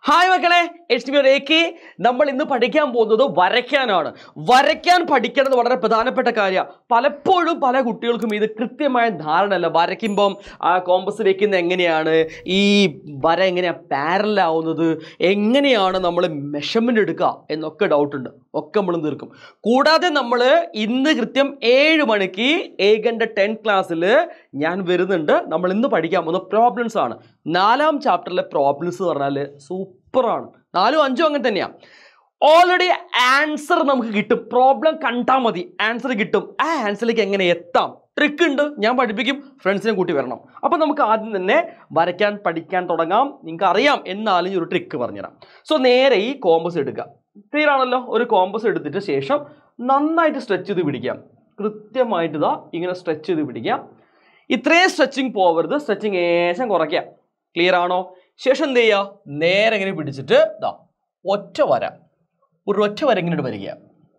hi മക്കളെ H B rake നമ്മൾ ഇന്ന് പഠിക്കാൻ പോകുന്നത് വരയ്ക്കാനാണ് വരയ്ക്കാൻ പഠിക്കേണ്ടത് വളരെ പ്രധാനപ്പെട്ട കാര്യമാണ് പലപ്പോഴും പല കുട്ടികൾക്കും ഇത് കൃത്യമായ ധാരണയല്ല വരയ്ക്കുമ്പം ആ കോമ്പസ് വെക്കുന്നത് എങ്ങനെയാണ് ഈ വര എങ്ങനെയാണ് പാരലാവുന്നത് എങ്ങനെയാണ് നമ്മൾ മെഷർമെൻ്റ് എടുക്കുക എന്നൊക്കെ ഡൗട്ടുണ്ട് ഒക്കെ നമ്മൾ തീർക്കും കൂടാതെ നമ്മൾ ഇന്ന് കൃത്യം ഏഴ് മണിക്ക് ഏകൻ്റെ ടെൻത്ത് ക്ലാസ്സിൽ ഞാൻ വരുന്നുണ്ട് നമ്മൾ ഇന്ന് പഠിക്കാൻ പോകുന്ന പ്രോബ്ലംസ് ആണ് നാലാം ചാപ്റ്ററിലെ പ്രോബ്ലംസ് എന്ന് പറഞ്ഞാൽ സൂപ്പറാണ് നാലും അഞ്ചും അങ്ങനെ തന്നെയാണ് ഓൾറെഡി ആൻസർ നമുക്ക് കിട്ടും പ്രോബ്ലം കണ്ടാൽ മതി ആൻസർ കിട്ടും ആ ആൻസറിലേക്ക് എങ്ങനെ എത്താം ട്രിക്ക് ഉണ്ട് ഞാൻ പഠിപ്പിക്കും ഫ്രണ്ട്സിനെ കൂട്ടി വരണം അപ്പം നമുക്ക് ആദ്യം തന്നെ വരയ്ക്കാൻ പഠിക്കാൻ തുടങ്ങാം നിങ്ങൾക്ക് അറിയാം എന്നാലും ഈ ഒരു ട്രിക്ക് പറഞ്ഞുതരാം സോ നേരെ ഈ കോമ്പസ് എടുക്കുക ക്ലിയർ ആണല്ലോ ഒരു കോമ്പസ് എടുത്തിട്ട് ശേഷം നന്നായിട്ട് സ്ട്രെച്ച് ചെയ്ത് പിടിക്കാം കൃത്യമായിട്ട് ഇതാ ഇങ്ങനെ സ്ട്രെച്ച് ചെയ്ത് പിടിക്കാം ഇത്രയും സ്ട്രെച്ചിങ് പോവരുത് സ്ട്രെച്ചിങ് ഏശം കുറയ്ക്കാം ക്ലിയർ ആണോ ശേഷം എന്ത് ചെയ്യുക നേരെ ഇങ്ങനെ പിടിച്ചിട്ട് ഇതാ ഒറ്റ വര ഒരു ഒറ്റ വര ഇങ്ങനെ വരിക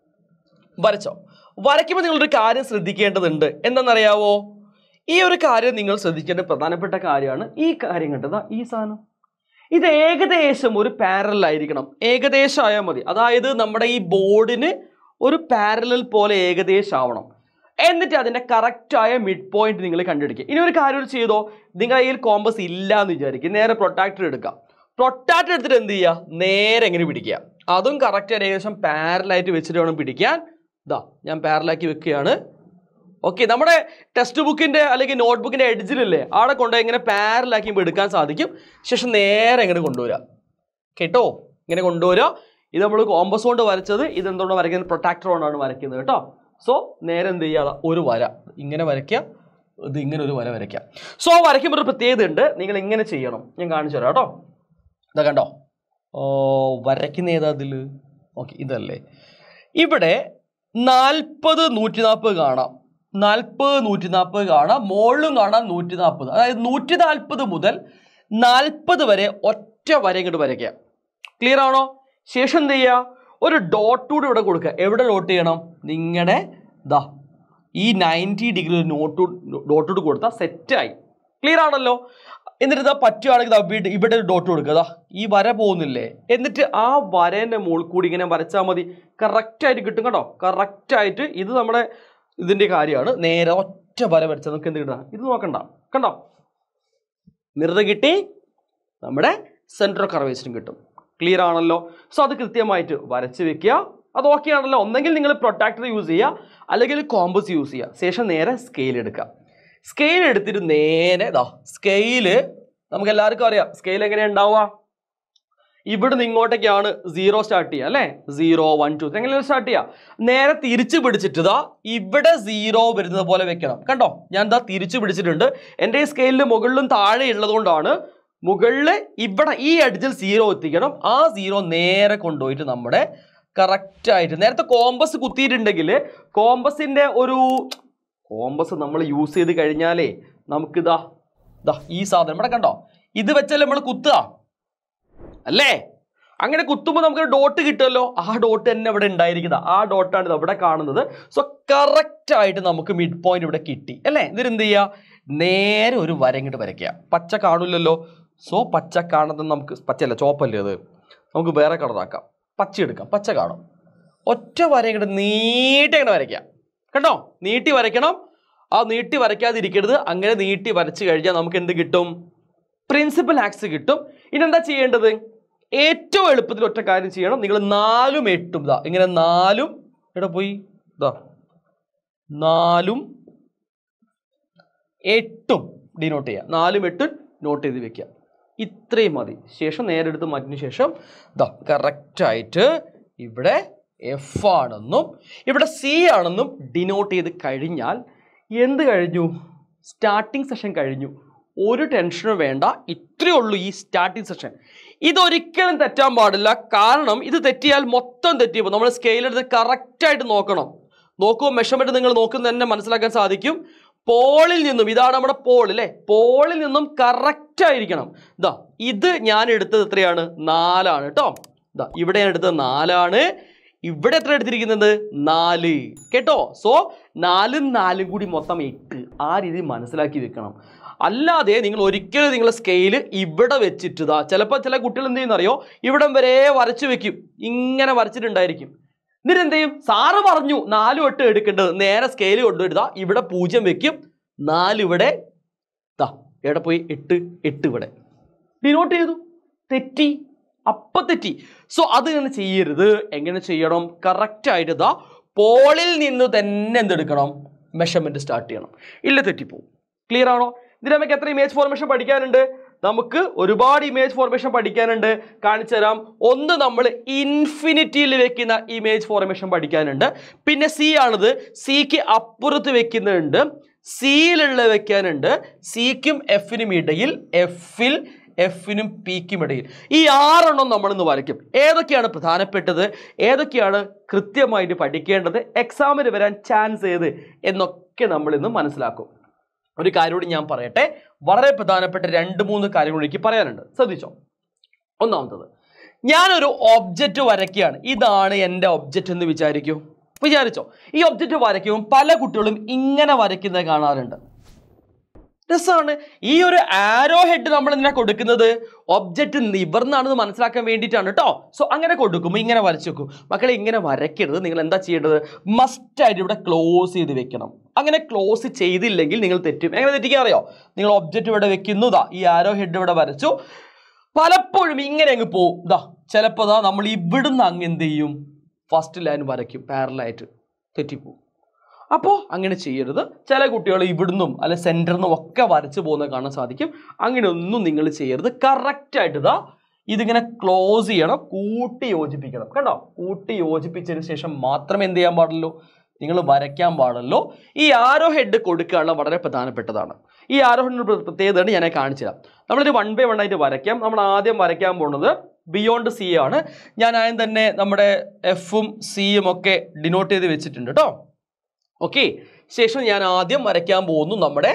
വരച്ചോ വരയ്ക്കുമ്പോൾ നിങ്ങളൊരു കാര്യം ശ്രദ്ധിക്കേണ്ടതുണ്ട് എന്താണെന്നറിയാവോ ഈ ഒരു കാര്യം നിങ്ങൾ ശ്രദ്ധിക്കേണ്ട പ്രധാനപ്പെട്ട കാര്യമാണ് ഈ കാര്യം കണ്ടതാ ഈ സാധനം ഇത് ഏകദേശം ഒരു പാരലൽ ആയിരിക്കണം ഏകദേശം ആയാൽ മതി അതായത് നമ്മുടെ ഈ ബോർഡിന് ഒരു പാരലൽ പോലെ ഏകദേശം ആവണം എന്നിട്ട് അതിൻ്റെ കറക്റ്റായ മിഡ് പോയിന്റ് നിങ്ങൾ കണ്ടുപിടിക്കുക ഇനി ഒരു കാര്യം കൂടി ചെയ്തോ നിങ്ങളുടെ കയ്യിൽ കോമ്പസ് ഇല്ല എന്ന് വിചാരിക്കും നേരെ പ്രൊട്ടാക്ടർ എടുക്കാം പ്രൊട്ടാക്ടർ എടുത്തിട്ട് എന്ത് ചെയ്യുക നേരെ എങ്ങനെ പിടിക്കുക അതും കറക്റ്റ് ഏകദേശം പാരലായിട്ട് വെച്ചിട്ട് വേണം പിടിക്കാൻ ഇതാ ഞാൻ പാരലാക്കി വെക്കുകയാണ് ഓക്കെ നമ്മുടെ ടെക്സ്റ്റ് ബുക്കിന്റെ അല്ലെങ്കിൽ നോട്ട് ബുക്കിന്റെ എഡ്ജിലില്ലേ അവിടെ കൊണ്ടുപോയി ഇങ്ങനെ പാരലാക്കി എടുക്കാൻ സാധിക്കും ശേഷം നേരെ ഇങ്ങനെ കൊണ്ടുവരാം കേട്ടോ ഇങ്ങനെ കൊണ്ടുവരാം ഇത് നമ്മൾ കോമ്പസ് കൊണ്ട് വരച്ചത് ഇത് എന്തുകൊണ്ട് വരയ്ക്കുന്നത് പ്രൊട്ടാക്ടർ കൊണ്ടാണ് വരയ്ക്കുന്നത് കേട്ടോ സോ നേരെ എന്ത് ചെയ്യുക ഒരു വര ഇങ്ങനെ വരയ്ക്കുക ഇത് ഇങ്ങനെ ഒരു വര വരയ്ക്കാം സോ വരയ്ക്കുമ്പോൾ ഒരു പ്രത്യേകത ഉണ്ട് നിങ്ങൾ ഇങ്ങനെ ചെയ്യണം ഞാൻ കാണിച്ചു തരാം കേട്ടോ ഇതാ കണ്ടോ ഓ വരയ്ക്കുന്ന ഏതാ അതിൽ ഓക്കെ ഇതല്ലേ ഇവിടെ നാൽപ്പത് നൂറ്റി നാൽപ്പത് കാണാം നാൽപ്പത് നൂറ്റി നാൽപ്പത് കാണാം മുകളിലും കാണാം നൂറ്റി നാൽപ്പത് അതായത് നൂറ്റി നാൽപ്പത് മുതൽ നാൽപ്പത് വരെ ഒറ്റ വര ഇങ്ങോട്ട് വരയ്ക്കാം ക്ലിയർ ആണോ ശേഷം എന്ത് ചെയ്യുക ഒരു ഡോട്ട് കൂടി ഇവിടെ കൊടുക്കുക എവിടെ ഡോട്ട് ചെയ്യണം നിങ്ങളുടെ ദാ ഈ നയൻറ്റി ഡിഗ്രി നോട്ട് ഡോട്ട് കൂടി കൊടുത്താൽ സെറ്റായി ക്ലിയർ ആണല്ലോ എന്നിട്ട് ഇതാ പറ്റുകയാണെങ്കിൽ ദാ ഇവിടെ ഇവിടെ ഒരു ഡോട്ട് കൊടുക്കുക ദാ ഈ വര പോകുന്നില്ലേ എന്നിട്ട് ആ വരേൻ്റെ മുകളിൽ കൂടി ഇങ്ങനെ വരച്ചാൽ മതി കറക്റ്റായിട്ട് കിട്ടും കേട്ടോ കറക്റ്റായിട്ട് ഇത് നമ്മുടെ ഇതിൻ്റെ കാര്യമാണ് നേരെ ഒറ്റ വര വരച്ചാൽ നമുക്ക് എന്ത് കിട്ടാം ഇത് നോക്കണ്ട കണ്ടോ മിറർ കിട്ടി നമ്മുടെ സെൻട്രൽ കർവേഷനും കിട്ടും ക്ലിയർ ആണല്ലോ സോ അത് കൃത്യമായിട്ട് വരച്ച് വെക്കുക അത് ഓക്കെ ആണല്ലോ ഒന്നെങ്കിൽ നിങ്ങൾ പ്രൊട്ടാക്ടർ യൂസ് ചെയ്യുക അല്ലെങ്കിൽ കോമ്പസ് യൂസ് ചെയ്യുക ശേഷം നേരെ സ്കെയിൽ എടുക്കുക സ്കെയിൽ എടുത്തിട്ട് നേരെ ഇതാ സ്കെയില് നമുക്ക് എല്ലാവർക്കും അറിയാം സ്കെയിൽ എങ്ങനെയാണ് ഉണ്ടാവുക ഇവിടുന്ന് ഇങ്ങോട്ടേക്കാണ് സീറോ സ്റ്റാർട്ട് ചെയ്യുക അല്ലേ സീറോ വൺ ടു എങ്ങനെയാണ് സ്റ്റാർട്ട് ചെയ്യുക നേരെ തിരിച്ചു പിടിച്ചിട്ട് ഇതാ ഇവിടെ സീറോ വരുന്നത് പോലെ വെക്കണം കണ്ടോ ഞാൻ ഇതാ തിരിച്ചു പിടിച്ചിട്ടുണ്ട് എൻ്റെ ഈ സ്കെയിലിൽ മുകളിലും താഴെ ഉള്ളതുകൊണ്ടാണ് മുകളിൽ ഇവിടെ ഈ അഡിജിൽ സീറോ എത്തിക്കണം ആ സീറോ നേരെ കൊണ്ടുപോയിട്ട് നമ്മുടെ കറക്റ്റായിട്ട് നേരത്തെ കോമ്പസ് കുത്തിയിട്ടുണ്ടെങ്കിൽ കോമ്പസിൻ്റെ ഒരു കോമ്പസ് നമ്മൾ യൂസ് ചെയ്ത് കഴിഞ്ഞാലേ നമുക്കിതാ ഇതാ ഈ സാധനം ഇവിടെ കണ്ടോ ഇത് വെച്ചല്ലേ നമ്മൾ കുത്തുക അല്ലേ അങ്ങനെ കുത്തുമ്പോൾ നമുക്ക് ഡോട്ട് കിട്ടുമല്ലോ ആ ഡോട്ട് തന്നെ ഇവിടെ ഉണ്ടായിരിക്കുന്നത് ആ ഡോട്ടാണ് ഇത് ഇവിടെ കാണുന്നത് സോ കറക്റ്റ് ആയിട്ട് നമുക്ക് മിഡ് പോയിന്റ് ഇവിടെ കിട്ടി അല്ലേ ഇതിന് എന്ത് ചെയ്യുക നേരെ ഒരു വര ഇങ്ങോട്ട് വരയ്ക്കുക പച്ച കാണില്ലല്ലോ സോ പച്ച കാണുന്നത് നമുക്ക് പച്ചയല്ല ചോപ്പല്ലേ അത് നമുക്ക് വേറെ കളറാക്കാം പച്ച എടുക്കാം പച്ച കാണും ഒറ്റ വര ഇങ്ങോട്ട് നീട്ടി അങ്ങനെ വരയ്ക്കാം കണ്ടോ നീട്ടി വരയ്ക്കണം ആ നീട്ടി വരയ്ക്കാതിരിക്കരുത് അങ്ങനെ നീട്ടി വരച്ച് കഴിഞ്ഞാൽ നമുക്ക് എന്ത് കിട്ടും പ്രിൻസിപ്പൽ ആക്സ് കിട്ടും ഇനി എന്താ ചെയ്യേണ്ടത് ഏറ്റവും എളുപ്പത്തിൽ ഒറ്റ കാര്യം ചെയ്യണം നിങ്ങൾ നാലും എട്ടും ഇതാ ഇങ്ങനെ നാലും എവിടെ പോയി ഇതാ നാലും എട്ടും ഡിനോട്ട് ചെയ്യുക നാലും എട്ടും നോട്ട് ചെയ്ത് വെക്കുക ഇത്രയും മതി ശേഷം നേരെ എടുത്ത് മാറ്റിന് ശേഷം ഇതാ കറക്റ്റായിട്ട് ഇവിടെ എഫ് ആണെന്നും ഇവിടെ സി ആണെന്നും ഡിനോട്ട് ചെയ്ത് കഴിഞ്ഞാൽ എന്ത് കഴിഞ്ഞു സ്റ്റാർട്ടിംഗ് സെഷൻ കഴിഞ്ഞു ഒരു ടെൻഷനും വേണ്ട ഇത്രയേ ഉള്ളൂ ഈ സ്റ്റാർട്ടിംഗ് സെഷൻ ഇതൊരിക്കലും തെറ്റാൻ പാടില്ല കാരണം ഇത് തെറ്റിയാൽ മൊത്തം തെറ്റിയപ്പോൾ നമ്മൾ സ്കെയിൽ എടുത്ത് കറക്റ്റായിട്ട് നോക്കണം നോക്കുമ്പോൾ മെഷർമെൻറ്റ് നിങ്ങൾ നോക്കുന്ന തന്നെ മനസ്സിലാക്കാൻ സാധിക്കും പോളിൽ നിന്നും ഇതാണ് നമ്മുടെ പോൾ അല്ലേ പോളിൽ നിന്നും കറക്റ്റ് ആയിരിക്കണം ഇതാ ഇത് ഞാൻ എടുത്തത് എത്രയാണ് നാലാണ് കേട്ടോ ഇതാ ഇവിടെ ഞാൻ എടുത്തത് നാലാണ് ഇവിടെ എത്ര എടുത്തിരിക്കുന്നത് നാല് കേട്ടോ സോ നാലും നാലും കൂടി മൊത്തം എട്ട് ആ രീതി മനസ്സിലാക്കി വെക്കണം അല്ലാതെ നിങ്ങൾ ഒരിക്കലും നിങ്ങളെ സ്കെയില് ഇവിടെ വെച്ചിട്ട് ഇതാ ചിലപ്പോൾ ചില കുട്ടികൾ എന്ത് ചെയ്യുന്നറിയോ ഇവിടം വരെ വരച്ചു വെക്കും ഇങ്ങനെ വരച്ചിട്ടുണ്ടായിരിക്കും എന്നിട്ട് എന്ത് ചെയ്യും സാറ് പറഞ്ഞു നാല് വട്ടം എടുക്കേണ്ടത് നേരെ സ്കെയിൽ കൊണ്ടുവരുതാ ഇവിടെ പൂജ്യം വെക്കും നാല് ഇവിടെ ദാ എവിടെ പോയി എട്ട് എട്ട് ഇവിടെ ഡിനോട്ട് ചെയ്തു തെറ്റി അപ്പൊ തെറ്റി സോ അത് ഇങ്ങനെ ചെയ്യരുത് എങ്ങനെ ചെയ്യണം കറക്റ്റ് ആയിട്ട് ഇതാ പോളിൽ നിന്ന് തന്നെ എന്തെടുക്കണം മെഷർമെന്റ് സ്റ്റാർട്ട് ചെയ്യണം ഇല്ല തെറ്റിപ്പോവും ക്ലിയർ ആണോ ഇതിന് നമുക്ക് എത്ര ഇമേജ് ഫോർമേഷൻ പഠിക്കാനുണ്ട് നമുക്ക് ഒരുപാട് ഇമേജ് ഫോർമേഷൻ പഠിക്കാനുണ്ട് കാണിച്ചു തരാം ഒന്ന് നമ്മൾ ഇൻഫിനിറ്റിയിൽ വെക്കുന്ന ഇമേജ് ഫോർമേഷൻ പഠിക്കാനുണ്ട് പിന്നെ സി ആണിത് സിക്ക് അപ്പുറത്ത് വെക്കുന്നുണ്ട് സിയിലുള്ള വെക്കാനുണ്ട് സിക്കും എഫിനും ഇടയിൽ എഫിൽ എഫിനും പിക്കും ഇടയിൽ ഈ ആറെണ്ണം നമ്മളിന്ന് വരയ്ക്കും ഏതൊക്കെയാണ് പ്രധാനപ്പെട്ടത് ഏതൊക്കെയാണ് കൃത്യമായിട്ട് പഠിക്കേണ്ടത് എക്സാമിന് വരാൻ ചാൻസ് ഏത് എന്നൊക്കെ നമ്മൾ ഇന്ന് മനസ്സിലാക്കും ഒരു കാര്യം കൂടി ഞാൻ പറയട്ടെ വളരെ പ്രധാനപ്പെട്ട രണ്ട് മൂന്ന് കാര്യങ്ങൾ എനിക്ക് പറയാനുണ്ട് ശ്രദ്ധിച്ചോ ഒന്നാമത്തത് ഞാനൊരു ഒബ്ജക്റ്റ് വരയ്ക്കുകയാണ് ഇതാണ് എൻ്റെ ഒബ്ജക്റ്റ് എന്ന് വിചാരിക്കൂ വിചാരിച്ചോ ഈ ഒബ്ജക്റ്റ് വരയ്ക്കുമ്പോൾ പല കുട്ടികളും ഇങ്ങനെ വരയ്ക്കുന്നത് കാണാറുണ്ട് രസമാണ് ഈ ഒരു ആരോ ഹെഡ് നമ്മൾ എന്തിനാ കൊടുക്കുന്നത് ഒബ്ജക്റ്റ് നിവർന്നാണെന്ന് മനസ്സിലാക്കാൻ വേണ്ടിയിട്ടാണ് കേട്ടോ സോ അങ്ങനെ കൊടുക്കുമ്പോൾ ഇങ്ങനെ വരച്ചു വെക്കും മക്കളെ ഇങ്ങനെ വരയ്ക്കരുത് നിങ്ങൾ എന്താ ചെയ്യേണ്ടത് മസ്റ്റ് ആയിട്ട് ഇവിടെ ക്ലോസ് ചെയ്ത് വെക്കണം അങ്ങനെ ക്ലോസ് ചെയ്തില്ലെങ്കിൽ നിങ്ങൾ തെറ്റും എങ്ങനെ തെറ്റിക്കാൻ അറിയോ നിങ്ങൾ ഒബ്ജക്റ്റ് ഇവിടെ വെക്കുന്നതാ ഈ ആരോ ഹെഡ് ഇവിടെ വരച്ചു പലപ്പോഴും ഇങ്ങനെ അങ്ങ് പോവും ഇതാ ചിലപ്പോൾ ഇതാ നമ്മൾ ഇവിടുന്ന് അങ്ങ് എന്ത് ചെയ്യും ഫസ്റ്റ് ലൈൻ വരയ്ക്കും പാരലായിട്ട് തെറ്റിപ്പോവും അപ്പോൾ അങ്ങനെ ചെയ്യരുത് ചില കുട്ടികൾ ഇവിടുന്നും അല്ലെ സെൻറ്ററിൽ നിന്നും ഒക്കെ വരച്ച് പോകുന്നത് കാണാൻ സാധിക്കും അങ്ങനെ ഒന്നും നിങ്ങൾ ചെയ്യരുത് കറക്റ്റായിട്ട് ഇതാ ഇതിങ്ങനെ ക്ലോസ് ചെയ്യണം കൂട്ടി യോജിപ്പിക്കണം കണ്ടോ കൂട്ടി യോജിപ്പിച്ചതിന് ശേഷം മാത്രമേ എന്ത് ചെയ്യാൻ പാടുള്ളൂ നിങ്ങൾ വരയ്ക്കാൻ പാടുള്ളൂ ഈ ആരോ ഹെഡ് കൊടുക്കാനുള്ള വളരെ പ്രധാനപ്പെട്ടതാണ് ഈ ആരോ ഹെഡിന് പ്രത്യേകതയാണ് ഞാൻ കാണിച്ചു തരാം നമ്മളൊരു വൺ ബൈ വൺ ആയിട്ട് വരയ്ക്കാം നമ്മൾ ആദ്യം വരയ്ക്കാൻ പോകുന്നത് ബിയോണ്ട് സി ആണ് ഞാൻ ആദ്യം തന്നെ നമ്മുടെ എഫും സിയും ഒക്കെ ഡിനോട്ട് ചെയ്ത് വെച്ചിട്ടുണ്ട് കേട്ടോ ഓക്കെ ശേഷം ഞാൻ ആദ്യം വരയ്ക്കാൻ പോകുന്നു നമ്മുടെ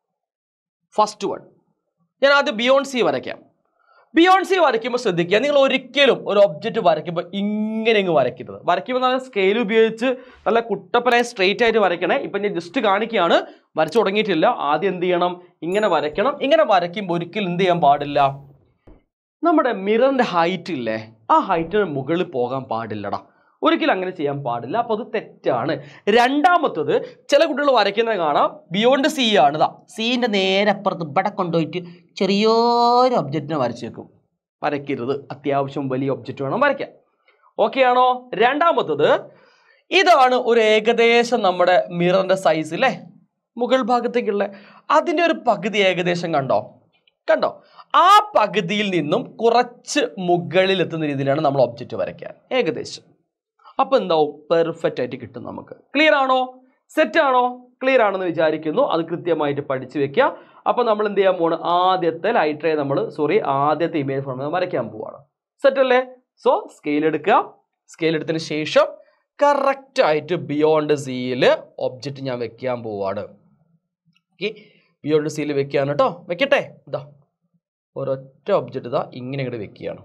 ഫസ്റ്റ് വൺ ഞാൻ ആദ്യം ബിയോണ്ട് സി വരയ്ക്കാം ബിയോണ്ട് സി വരയ്ക്കുമ്പോൾ ശ്രദ്ധിക്കുക നിങ്ങൾ ഒരിക്കലും ഒരു ഒബ്ജക്റ്റ് വരയ്ക്കുമ്പോൾ ഇങ്ങനെ ഇങ്ങ് വരയ്ക്കരുത് വരയ്ക്കുമ്പോൾ നല്ല സ്കെയിൽ ഉപയോഗിച്ച് നല്ല കുട്ടപ്പനായി സ്ട്രെയിറ്റ് ആയിട്ട് വരയ്ക്കണേ ഇപ്പം ഞാൻ ജസ്റ്റ് കാണിക്കുകയാണ് വരച്ചു തുടങ്ങിയിട്ടില്ല ആദ്യം എന്ത് ചെയ്യണം ഇങ്ങനെ വരയ്ക്കണം ഇങ്ങനെ വരയ്ക്കുമ്പോൾ ഒരിക്കലും എന്ത് ചെയ്യാൻ പാടില്ല നമ്മുടെ മിററിൻ്റെ ഹൈറ്റ് ഇല്ലേ ആ ഹൈറ്റിന് മുകളിൽ പോകാൻ പാടില്ലടാ ഒരിക്കലും അങ്ങനെ ചെയ്യാൻ പാടില്ല അപ്പോൾ അത് തെറ്റാണ് രണ്ടാമത്തത് ചില കുട്ടികൾ വരയ്ക്കുന്നത് കാണാം ബിയോണ്ട് സി ആണ് ഇതാ സീൻ്റെ നേരെ അപ്പുറത്ത് ഇവിടെ കൊണ്ടുപോയിട്ട് ചെറിയൊരു ഒബ്ജക്റ്റിനെ വരച്ച് വെക്കും വരയ്ക്കരുത് അത്യാവശ്യം വലിയ ഒബ്ജക്റ്റ് വേണം വരയ്ക്കാൻ ഓക്കെ ആണോ രണ്ടാമത്തത് ഇതാണ് ഒരു ഏകദേശം നമ്മുടെ മിററിൻ്റെ സൈസ് അല്ലേ മുകൾ ഭാഗത്തേക്കുള്ള അതിൻ്റെ ഒരു പകുതി ഏകദേശം കണ്ടോ കണ്ടോ ആ പകുതിയിൽ നിന്നും കുറച്ച് മുകളിൽ എത്തുന്ന രീതിയിലാണ് നമ്മൾ ഒബ്ജക്റ്റ് വരയ്ക്കാൻ ഏകദേശം അപ്പൊ എന്താവും പെർഫെക്റ്റ് ആയിട്ട് കിട്ടും നമുക്ക് ക്ലിയർ ആണോ സെറ്റ് ആണോ ക്ലിയർ ആണെന്ന് വിചാരിക്കുന്നു അത് കൃത്യമായിട്ട് പഠിച്ചു വെക്കുക അപ്പൊ നമ്മൾ എന്ത് ചെയ്യാൻ പോവാണ് ആദ്യത്തെ ലൈറ്റ് നമ്മൾ സോറി ആദ്യത്തെ ഇമേജ് ഫോം വരയ്ക്കാൻ പോവാണ് സെറ്റ് അല്ലേ സോ സ്കെയിൽ എടുക്കുക സ്കെയിൽ എടുത്തതിന് ശേഷം കറക്റ്റ് ആയിട്ട് ബിയോണ്ട് സിയിൽ ഒബ്ജക്റ്റ് ഞാൻ വെക്കാൻ പോവാണ് ഓക്കെ ബിയോണ്ട് സിയിൽ വെക്കുകയാണ് കേട്ടോ വെക്കട്ടെ ഇതാ ഒരൊറ്റ ഒബ്ജക്റ്റ് ഇതാ ഇങ്ങനെ ഇങ്ങോട്ട് വെക്കുകയാണ്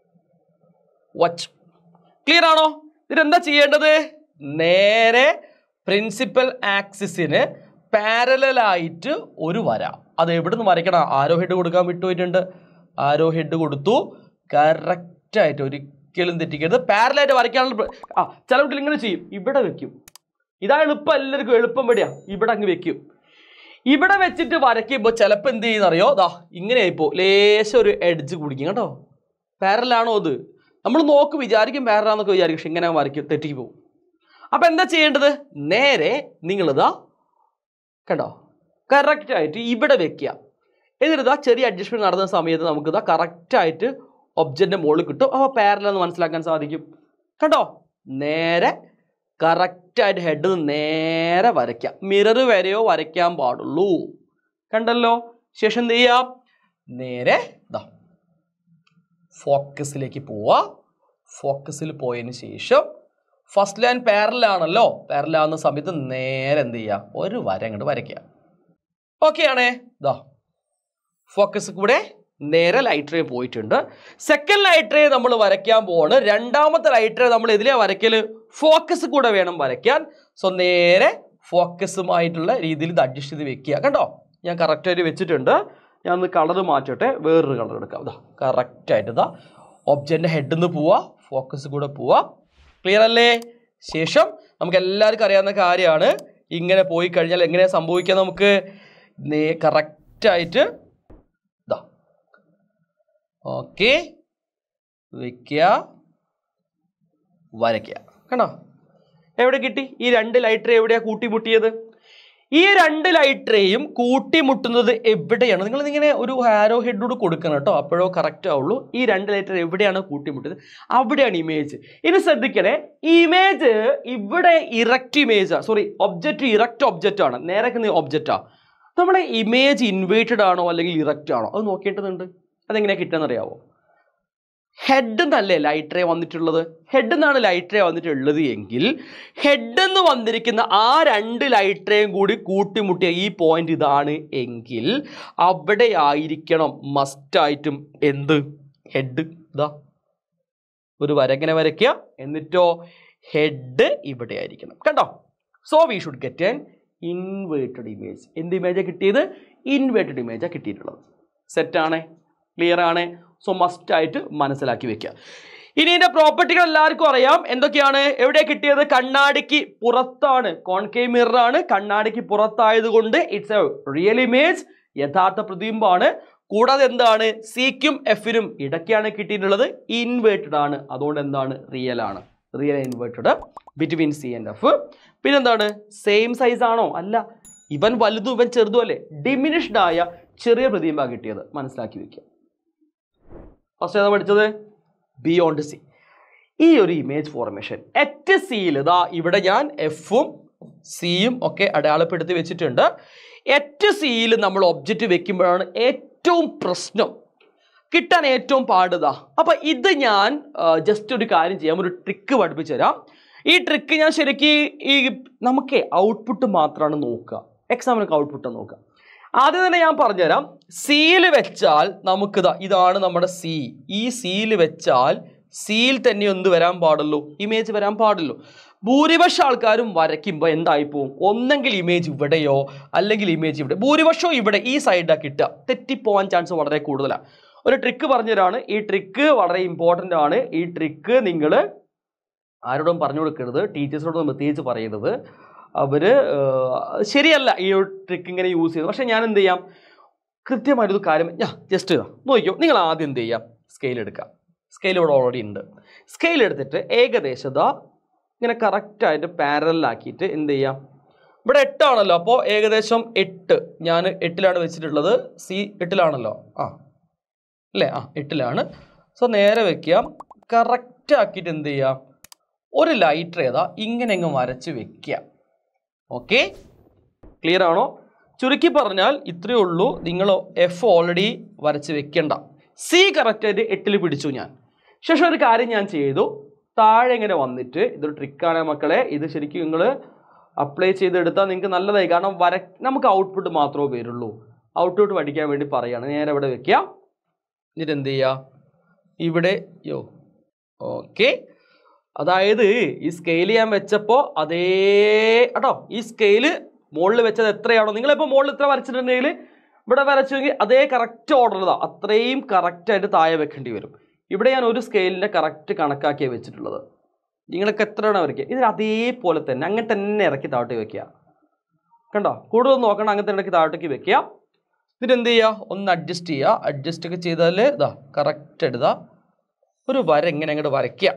വച്ച് ക്ലിയർ ആണോ ഇതെന്താ ചെയ്യേണ്ടത് നേരെ പ്രിൻസിപ്പൽ ആക്സിസിന് പാരലായിട്ട് ഒരു വര അത് എവിടുന്ന് വരയ്ക്കണം ആരോ ഹെഡ് കൊടുക്കാൻ വിട്ടുപോയിട്ടുണ്ട് ആരോ ഹെഡ് കൊടുത്തു കറക്റ്റായിട്ട് ഒരിക്കലും തെറ്റിക്കരുത് പാരലായിട്ട് വരയ്ക്കാനുള്ള പ്ര- ആ ചില കുട്ടികൾ ഇങ്ങനെ ചെയ്യും ഇവിടെ വെക്കും ഇതാ എളുപ്പം എല്ലാവർക്കും എളുപ്പം പടിയാ ഇവിടെ അങ്ങ് വെക്കും ഇവിടെ വെച്ചിട്ട് വരയ്ക്കുമ്പോൾ ചിലപ്പോൾ എന്ത് ചെയ്യുന്നറിയോ ദാ ഇങ്ങനെ ആയിപ്പോ ലേശം ഒരു എഡ്ജ് കുടിക്കും കേട്ടോ പാരലാണോ അത് നമ്മൾ നോക്ക് വിചാരിക്കും പാരലാന്നൊക്കെ വിചാരിക്കും പക്ഷെ ഇങ്ങനെ വരയ്ക്കും തെറ്റിക്ക് പോകും അപ്പം എന്താ ചെയ്യേണ്ടത് നേരെ നിങ്ങളിതാ കണ്ടോ കറക്റ്റായിട്ട് ഇവിടെ വെക്കുക എന്നിട്ട് ഇതാ ചെറിയ അഡ്ജസ്റ്റ്മെന്റ് നടന്ന സമയത്ത് നമുക്ക് ഇതാ കറക്റ്റായിട്ട് ഒബ്ജക്റ്റിന്റെ മുകളിൽ കിട്ടും അപ്പോൾ പാരലെന്ന് മനസ്സിലാക്കാൻ സാധിക്കും കണ്ടോ നേരെ കറക്റ്റായിട്ട് ഹെഡ് നേരെ വരയ്ക്കാം മിറർ വരെയോ വരയ്ക്കാൻ പാടുള്ളൂ കണ്ടല്ലോ ശേഷം എന്ത് ചെയ്യാം നേരെ ഇതാ ഫോക്കസിലേക്ക് പോവാ ഫോക്കസിൽ പോയതിന് ശേഷം ഫസ്റ്റ് ലൈൻ പാരലാണല്ലോ പാരലാവുന്ന സമയത്ത് നേരെ എന്ത് ചെയ്യുക ഒരു വര അങ്ങോട്ട് വരയ്ക്കുക ഓക്കെ ആണേ ഇതാ ഫോക്കസ് കൂടെ നേരെ ലൈറ്റ് റേ പോയിട്ടുണ്ട് സെക്കൻഡ് ലൈറ്റ് റേ നമ്മൾ വരയ്ക്കാൻ പോവാണ് രണ്ടാമത്തെ ലൈറ്റ് റേ നമ്മൾ ഇതിലെ വരയ്ക്കൽ ഫോക്കസ് കൂടെ വേണം വരയ്ക്കാൻ സോ നേരെ ഫോക്കസുമായിട്ടുള്ള രീതിയിൽ ഇത് അഡ്ജസ്റ്റ് ചെയ്ത് വെക്കുക കണ്ടോ ഞാൻ കറക്റ്റായിട്ട് വെച്ചിട്ടുണ്ട് ഞാൻ ഒന്ന് കളർ മാറ്റട്ടെ വേറൊരു കളർ എടുക്കാം ഇതാ കറക്റ്റായിട്ട് ഇതാ ഒബ്ജക്റ്റിൻ്റെ ഹെഡിൽ നിന്ന് പോവാ ഫോക്കസ് കൂടെ പോവാ ക്ലിയർ അല്ലേ ശേഷം നമുക്ക് എല്ലാവർക്കും അറിയാവുന്ന കാര്യമാണ് ഇങ്ങനെ പോയി കഴിഞ്ഞാൽ എങ്ങനെയാണ് സംഭവിക്കുക നമുക്ക് കറക്റ്റായിട്ട് ഇതാ ഓക്കെ വയ്ക്കുക വരയ്ക്കുക കണ്ടോ എവിടെ കിട്ടി ഈ രണ്ട് ലൈറ്റർ എവിടെയാ കൂട്ടിമുട്ടിയത് ഈ രണ്ട് ലൈറ്ററേയും കൂട്ടിമുട്ടുന്നത് എവിടെയാണ് നിങ്ങൾ ഇങ്ങനെ ഒരു ഹാരോ ഹെഡോട് കൊടുക്കണം കേട്ടോ അപ്പോഴോ കറക്റ്റ് ആവുള്ളൂ ഈ രണ്ട് ലൈറ്റർ എവിടെയാണ് കൂട്ടിമുട്ടിയത് അവിടെയാണ് ഇമേജ് ഇനി ശ്രദ്ധിക്കണേ ഇമേജ് ഇവിടെ ഇറക്റ്റ് ഇമേജാ സോറി ഒബ്ജക്റ്റ് ഇറക്റ്റ് ഒബ്ജക്റ്റ് ആണ് നേരെ ഒബ്ജക്റ്റാ നമ്മുടെ ഇമേജ് ഇൻവേറ്റഡ് ആണോ അല്ലെങ്കിൽ ഇറക്റ്റ് ആണോ അത് നോക്കേണ്ടതുണ്ട് അതെങ്ങനെയാണ് കിട്ടുക അറിയാവോ ഹെഡ് എന്നല്ലേ ലൈറ്റ് റേ വന്നിട്ടുള്ളത് ഹെഡ് എന്നാണ് ലൈറ്റ് റേ വന്നിട്ടുള്ളത് എങ്കിൽ ഹെഡ് എന്ന് വന്നിരിക്കുന്ന ആ രണ്ട് ലൈറ്റ് റേയും കൂടി കൂട്ടിമുട്ടിയ ഈ പോയിന്റ് ഇതാണ് എങ്കിൽ അവിടെ ആയിരിക്കണം മസ്റ്റായിട്ടും എന്ത് ഹെഡ് ഇതാ ഒരു വരങ്ങനെ വരയ്ക്കുക എന്നിട്ടോ ഹെഡ് ഇവിടെ ആയിരിക്കണം കണ്ടോ so we should get an inverted image എന്ത് ഇമേജാണ് കിട്ടിയത് ഇൻവേർട്ടഡ് ഇമേജാണ് കിട്ടിയിട്ടുള്ളത് സെറ്റാണ് ക്ലിയർ ആണ് സോ മസ്റ്റ് ആയിട്ട് മനസ്സിലാക്കി വെക്കുക ഇനി ഇതിന്റെ പ്രോപ്പർട്ടികൾ എല്ലാവർക്കും അറിയാം എന്തൊക്കെയാണ് എവിടെ കിട്ടിയത് കണ്ണാടിക്ക് പുറത്താണ് കോൺകേവ് മിറർ ആണ് കണ്ണാടിക്ക് പുറത്തായതുകൊണ്ട് ഇറ്റ്സ് എ റിയൽ ഇമേജ് യഥാർത്ഥ പ്രതിബിംബമാണ് കൂടാതെ എന്താണ് സിക്കും എഫിനും ഇടയ്ക്കാണ് കിട്ടിയിട്ടുള്ളത് ഇൻവേർട്ടഡ് ആണ് അതുകൊണ്ട് എന്താണ് റിയൽ ആണ് real inverted between C and F പിന്നെന്താണ് സെയിം സൈസ് ആണോ അല്ല ഇവൻ വലുതും ഇവൻ ചെറുതും അല്ലേ ഡിമിനിഷ്ഡ് ആയ ചെറിയ പ്രതിബിംബ കിട്ടിയത് മനസ്സിലാക്കി വെക്കുക ഫസ്റ്റ് ഏതാ പഠിച്ചത് ബിയോണ്ട് സി ഈ ഒരു ഇമേജ് ഫോർമേഷൻ എറ്റ് സിയിൽ ഇതാ ഇവിടെ ഞാൻ എഫും സിയും ഒക്കെ അടയാളപ്പെടുത്തി വെച്ചിട്ടുണ്ട് എറ്റ് സിയിൽ നമ്മൾ ഒബ്ജക്റ്റ് വെക്കുമ്പോഴാണ് ഏറ്റവും പ്രശ്നം കിട്ടാൻ ഏറ്റവും പാടുതാ അപ്പൊ ഇത് ഞാൻ ജസ്റ്റ് ഒരു കാര്യം ചെയ്യാം ഒരു ട്രിക്ക് പഠിപ്പിച്ചു തരാം ഈ ട്രിക്ക് ഞാൻ ശരിക്കും ഈ നമുക്ക് ഔട്ട്പുട്ട് മാത്രമാണ് നോക്കുക എക്സാമിനൊക്കെ ഔട്ട്പുട്ട് നോക്കുക ആദ്യം തന്നെ ഞാൻ പറഞ്ഞുതരാം സിയിൽ വെച്ചാൽ നമുക്കിതാ ഇതാണ് നമ്മുടെ സി ഈ സിയിൽ വെച്ചാൽ സിയിൽ തന്നെ എന്ത് വരാൻ പാടുള്ളൂ ഇമേജ് വരാൻ പാടുള്ളൂ ഭൂരിപക്ഷ ആൾക്കാരും വരയ്ക്കുമ്പോൾ എന്തായി പോവും ഒന്നെങ്കിൽ ഇമേജ് ഇവിടെയോ അല്ലെങ്കിൽ ഇമേജ് ഇവിടെ ഭൂരിപക്ഷവും ഇവിടെ ഈ സൈഡാണ് കിട്ടുക തെറ്റിപ്പോവാൻ ചാൻസ് വളരെ കൂടുതലാണ് ഒരു ട്രിക്ക് പറഞ്ഞുതരാണ് ഈ ട്രിക്ക് വളരെ ഇമ്പോർട്ടൻ്റ് ആണ് ഈ ട്രിക്ക് നിങ്ങൾ ആരോടും പറഞ്ഞു കൊടുക്കരുത് ടീച്ചേഴ്സിനോടും പ്രത്യേകിച്ച് പറയരുത് അവർ ശരിയല്ല ഈ ഒരു ട്രിക്ക് ഇങ്ങനെ യൂസ് ചെയ്ത് പക്ഷേ ഞാൻ എന്ത് ചെയ്യാം കൃത്യമായിട്ടൊരു കാര്യം ഞാൻ ജസ്റ്റ് ഇതാ നോക്കിയോ നിങ്ങൾ ആദ്യം എന്ത് ചെയ്യാം സ്കെയിൽ എടുക്കാം സ്കെയിൽ ഇവിടെ ഓൾറെഡി ഉണ്ട് സ്കെയിൽ എടുത്തിട്ട് ഏകദേശം ഇതാ ഇങ്ങനെ കറക്റ്റായിട്ട് പാരലാക്കിയിട്ട് എന്ത് ചെയ്യാം ഇവിടെ എട്ടാണല്ലോ അപ്പോൾ ഏകദേശം എട്ട് ഞാൻ എട്ടിലാണ് വെച്ചിട്ടുള്ളത് സി എട്ടിലാണല്ലോ ആ അല്ലേ ആ എട്ടിലാണ് സോ നേരെ വെക്കാം കറക്റ്റ് ആക്കിയിട്ട് എന്ത് ചെയ്യാം ഒരു ലൈറ്റർ ഏതാ ഇങ്ങനെ അങ്ങ് വരച്ച് വെക്കുക ഓക്കെ ക്ലിയർ ആണോ ചുരുക്കി പറഞ്ഞാൽ ഇത്രയേ ഉള്ളൂ നിങ്ങൾ എഫ് ഓൾറെഡി വരച്ച് വെക്കണ്ട സി കറക്റ്റായിട്ട് എട്ടിൽ പിടിച്ചു ഞാൻ ശേഷം ഒരു കാര്യം ഞാൻ ചെയ്തു താഴെ ഇങ്ങനെ വന്നിട്ട് ഇതൊരു ട്രിക്കാണ് മക്കളെ ഇത് ശരിക്കും നിങ്ങൾ അപ്ലൈ ചെയ്തെടുത്താൽ നിങ്ങൾക്ക് നല്ലതായി കാരണം വര നമുക്ക് ഔട്ട്പുട്ട് മാത്രമേ വരുള്ളൂ ഔട്ട്പുട്ട് പഠിക്കാൻ വേണ്ടി പറയാണ് നേരെ ഇവിടെ വെക്കുക എന്നിട്ട് എന്ത് ചെയ്യുക ഇവിടെ യോ ഓക്കെ അതായത് ഈ സ്കെയിൽ ഞാൻ വെച്ചപ്പോൾ അതേ കേട്ടോ ഈ സ്കെയില് മുകളിൽ വെച്ചത് എത്രയാണോ നിങ്ങളിപ്പോൾ മുകളിൽ ഇത്ര വരച്ചിട്ടുണ്ടെങ്കിൽ ഇവിടെ വരച്ചെങ്കിൽ അതേ കറക്റ്റ് ഓർഡർ ഇതാ അത്രയും കറക്റ്റായിട്ട് താഴെ വെക്കേണ്ടി വരും ഇവിടെ ഞാൻ ഒരു സ്കെയിലിൻ്റെ കറക്റ്റ് കണക്കാക്കിയാണ് വെച്ചിട്ടുള്ളത് നിങ്ങൾക്ക് എത്രയാണ് വരയ്ക്കുക ഇതിൽ അതേപോലെ തന്നെ അങ്ങനെ തന്നെ ഇറക്കി താഴോട്ട് വെക്കുക കണ്ടോ കൂടുതൽ നോക്കണം അങ്ങനെ തന്നെ ഇറക്കി താഴോട്ടേക്ക് വെക്കുക എന്നിട്ട് എന്ത് ചെയ്യുക ഒന്ന് അഡ്ജസ്റ്റ് ചെയ്യുക അഡ്ജസ്റ്റ് ഒക്കെ ചെയ്താൽ ഇതാ കറക്റ്റ് എടുതാ ഒരു വര ഇങ്ങനെ അങ്ങോട്ട് വരയ്ക്കുക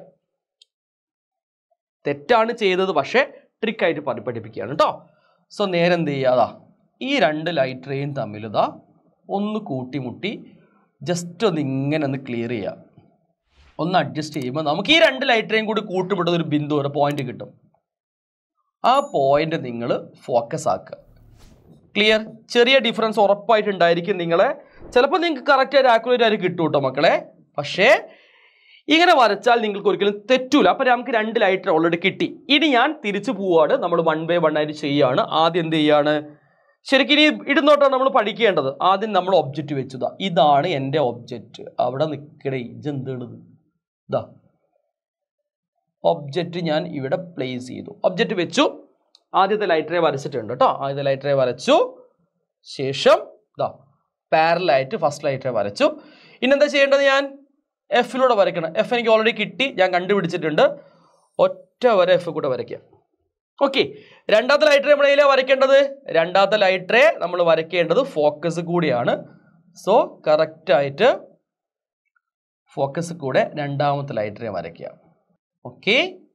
തെറ്റാണ് ചെയ്തത് പക്ഷേ ട്രിക്കായിട്ട് പഠി പഠിപ്പിക്കുകയാണ് കേട്ടോ സോ നേരെ എന്ത് ചെയ്യുക അതാ ഈ രണ്ട് ലൈറ്റ് റേയും തമ്മിൽ ഇതാ ഒന്ന് കൂട്ടിമുട്ടി ജസ്റ്റ് ഒന്ന് ഇങ്ങനെ ഒന്ന് ക്ലിയർ ചെയ്യുക ഒന്ന് അഡ്ജസ്റ്റ് ചെയ്യുമ്പോൾ നമുക്ക് ഈ രണ്ട് ലൈറ്റ് റേയും കൂടി കൂട്ടുമുട്ടുന്ന ഒരു ബിന്ദു ഒരു പോയിന്റ് കിട്ടും ആ പോയിന്റ് നിങ്ങൾ ഫോക്കസ് ആക്കുക ക്ലിയർ ചെറിയ ഡിഫറൻസ് ഉറപ്പായിട്ടുണ്ടായിരിക്കും നിങ്ങളെ ചിലപ്പോൾ നിങ്ങൾക്ക് കറക്റ്റായിട്ട് ആക്യുറേറ്റ് ആയിട്ട് കിട്ടും കേട്ടോ മക്കളെ പക്ഷേ ഇങ്ങനെ വരച്ചാൽ നിങ്ങൾക്ക് ഒരിക്കലും തെറ്റൂല അപ്പം നമുക്ക് രണ്ട് ലൈറ്റർ ഓൾറെഡി കിട്ടി ഇനി ഞാൻ തിരിച്ചു പോവാണ് നമ്മൾ വൺ ബൈ വൺ ആയിട്ട് ചെയ്യാണ് ആദ്യം എന്ത് ചെയ്യാണ് ശരിക്കും ഇനി ഇടുന്നോട്ടാണ് നമ്മൾ പഠിക്കേണ്ടത് ആദ്യം നമ്മൾ ഒബ്ജക്റ്റ് വെച്ചതാ ഇതാണ് എൻ്റെ ഒബ്ജക്റ്റ് അവിടെ നിൽക്കണേ ഇതെന്താണിത് ഇതാ ഒബ്ജക്റ്റ് ഞാൻ ഇവിടെ പ്ലേസ് ചെയ്തു ഒബ്ജക്റ്റ് വെച്ചു ആദ്യത്തെ ലൈറ്ററെ വരച്ചിട്ടുണ്ട് കേട്ടോ ആദ്യത്തെ ലൈറ്ററെ വരച്ചു ശേഷം ഇതാ പാരലായിട്ട് ഫസ്റ്റ് ലൈറ്റ് വരച്ചു ഇനി എന്താ ചെയ്യേണ്ടത് ഞാൻ എഫിലൂടെ വരയ്ക്കണം എഫ് എനിക്ക് ഓൾറെഡി കിട്ടി ഞാൻ കണ്ടുപിടിച്ചിട്ടുണ്ട് ഒറ്റ വര എഫ് കൂടെ വരയ്ക്കുക ഓക്കെ രണ്ടാമത്തെ ലൈറ്ററെ നമ്മൾ ഇതിലെ വരയ്ക്കേണ്ടത് രണ്ടാമത്തെ ലൈറ്ററെ നമ്മൾ വരയ്ക്കേണ്ടത് ഫോക്കസ് കൂടിയാണ് സോ കറക്റ്റായിട്ട് ഫോക്കസ് കൂടെ രണ്ടാമത്തെ ലൈറ്ററെ വരയ്ക്കുക ഓക്കെ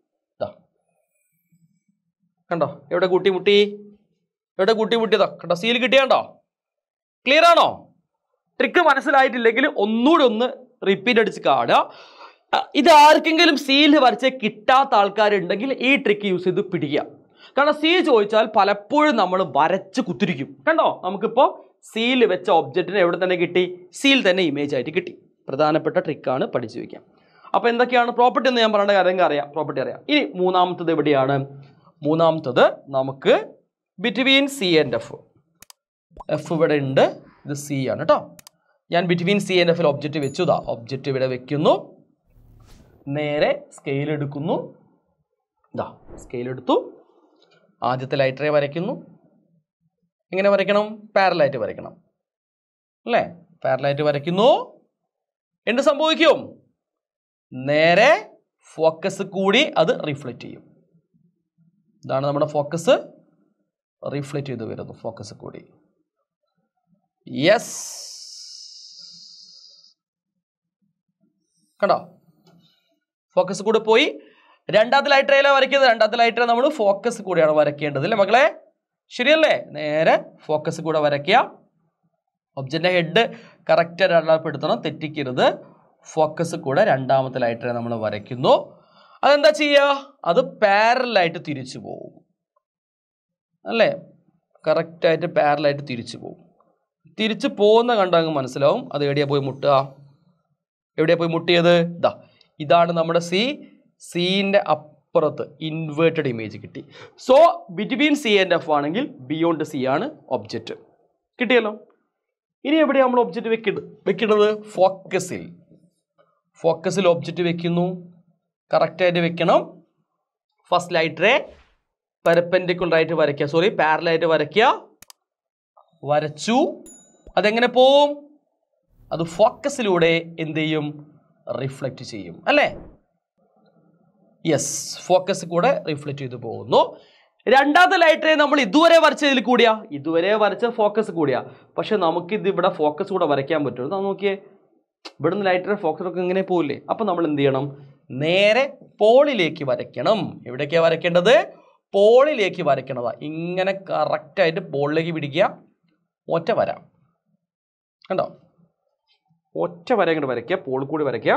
കണ്ടോ എവിടെ കൂട്ടിമുട്ടി എവിടെ കൂട്ടിമുട്ടിയതോ കണ്ടോ സീൽ കിട്ടിയാണ്ടോ ക്ലിയർ ആണോ ട്രിക്ക് മനസ്സിലായിട്ടില്ലെങ്കിൽ ഒന്നുകൂടി ഒന്ന് റിപ്പീറ്റ് അടിച്ച് കാണുക അ, ഇത് ആർക്കെങ്കിലും സീൽ വരച്ച് കിട്ടാത്ത ആൾക്കാരുണ്ടെങ്കിൽ ഈ ട്രിക്ക് യൂസ് ചെയ്ത് പിടിക്കുക കാരണം സീൽ ചോദിച്ചാൽ പലപ്പോഴും നമ്മൾ വരച്ച് കുത്തിരിക്കും കണ്ടോ നമുക്കിപ്പോൾ സീൽ വെച്ച ഒബ്ജക്റ്റിനെ എവിടെ തന്നെ കിട്ടി സീൽ തന്നെ ഇമേജ് ആയിട്ട് കിട്ടി പ്രധാനപ്പെട്ട ട്രിക്കാണ് പഠിച്ചു വയ്ക്കാം അപ്പോൾ എന്തൊക്കെയാണ് പ്രോപ്പർട്ടി എന്ന് ഞാൻ പറയേണ്ട കാര്യം അറിയാം പ്രോപ്പർട്ടി അറിയാം ഇനി മൂന്നാമത്തത് എവിടെയാണ് മൂന്നാമത്തത് നമുക്ക് between C and F F ഇവിടെ ഉണ്ട് ഇത് സി ആണ് കേട്ടോ ഞാൻ ബിറ്റ്വീൻ സി ആൻഡ് എഫിൽ ഒബ്ജക്റ്റ് വെച്ചു ഇതാ ഒബ്ജക്റ്റ് ഇവിടെ വെക്കുന്നു നേരെ സ്കെയിൽ എടുക്കുന്നു ഇതാ സ്കെയിൽ എടുത്തു ആദ്യത്തെ ലൈറ്ററെ വരയ്ക്കുന്നു എങ്ങനെ വരയ്ക്കണം പാരലായിട്ട് വരയ്ക്കണം അല്ലേ പാരലായിട്ട് വരയ്ക്കുന്നു എന്ത് സംഭവിക്കും നേരെ ഫോക്കസ് കൂടി അത് റിഫ്ലക്റ്റ് ചെയ്യും ഇതാണ് നമ്മുടെ ഫോക്കസ് റിഫ്ലക്റ്റ് ചെയ്ത് വരുന്നു ഫോക്കസ് കൂടി യെസ് കണ്ടോ ഫോക്കസ് കൂടെ പോയി രണ്ടാമത്തെ ലൈറ്ററയില വരയ്ക്കുന്നത് രണ്ടാമത്തെ ലൈറ്റർ നമ്മൾ ഫോക്കസ് കൂടിയാണ് വരയ്ക്കേണ്ടത് അല്ലേ മക്കളെ ശരിയല്ലേ നേരെ ഫോക്കസ് കൂടെ വരയ്ക്കുക ഒബ്ജക്റ്റിന്റെ ഹെഡ് കറക്റ്റായിട്ട് അടയാളപ്പെടുത്തണം തെറ്റിക്കരുത് ഫോക്കസ് കൂടെ രണ്ടാമത്തെ ലൈറ്ററെ നമ്മൾ വരയ്ക്കുന്നു അതെന്താ ചെയ്യുക അത് പാരലായിട്ട് തിരിച്ചു പോകും അല്ലേ കറക്റ്റായിട്ട് പാരലായിട്ട് തിരിച്ചു പോകും തിരിച്ചു പോകുന്ന കണ്ടങ്ങ് മനസ്സിലാവും അത് എവിടെയാ പോയി മുട്ടുക എവിടെയാ പോയി മുട്ടിയത് ഇതാ ഇതാണ് നമ്മുടെ സി സീൻ്റെ അപ്പുറത്ത് ഇൻവേർട്ടഡ് ഇമേജ് കിട്ടി so between C and F ആണെങ്കിൽ ബിയോണ്ട് സി ആണ് ഒബ്ജക്റ്റ് കിട്ടിയല്ലോ ഇനി എവിടെയാണ് നമ്മൾ ഒബ്ജക്റ്റ് വെക്കുന്നത് വെക്കുന്നത് ഫോക്കസിൽ ഫോക്കസിൽ ഒബ്ജക്റ്റ് വെക്കുന്നു കറക്റ്റായിട്ട് വെക്കണം ഫസ്റ്റ് ലൈറ്ററെ പെർപെൻഡിക്കുലർ ആയിട്ട് വരയ്ക്കുക സോറി പാരലായിട്ട് വരയ്ക്കുക വരച്ചു അതെങ്ങനെ പോവും അത് ഫോക്കസിലൂടെ എന്ത് ചെയ്യും റിഫ്ലക്റ്റ് ചെയ്യും അല്ലേ യെസ് ഫോക്കസ് കൂടെ റിഫ്ലക്റ്റ് ചെയ്ത് പോകുന്നു രണ്ടാമത്തെ ലൈറ്ററെ നമ്മൾ ഇതുവരെ വരച്ചതിൽ കൂടിയാ ഇതുവരെ വരച്ച ഫോക്കസ് കൂടിയാ പക്ഷെ നമുക്കിത് ഇവിടെ ഫോക്കസ് കൂടെ വരയ്ക്കാൻ പറ്റും അത് നോക്കിയേ ഇവിടുന്ന് ലൈറ്ററെ ഫോക്കസ് ഒക്കെ ഇങ്ങനെ പോവില്ലേ അപ്പം നമ്മൾ എന്ത് ചെയ്യണം നേരെ പോളിലേക്ക് വരയ്ക്കണം എവിടേക്കാണ് വരയ്ക്കേണ്ടത് പോളിലേക്ക് വരയ്ക്കണതാ ഇങ്ങനെ കറക്റ്റായിട്ട് പോളിലേക്ക് പിടിക്കുക ഒറ്റ വര കണ്ടോ ഒറ്റ വര ഇങ്ങോട്ട് വരയ്ക്കുക പോളിൽ കൂടി വരയ്ക്കുക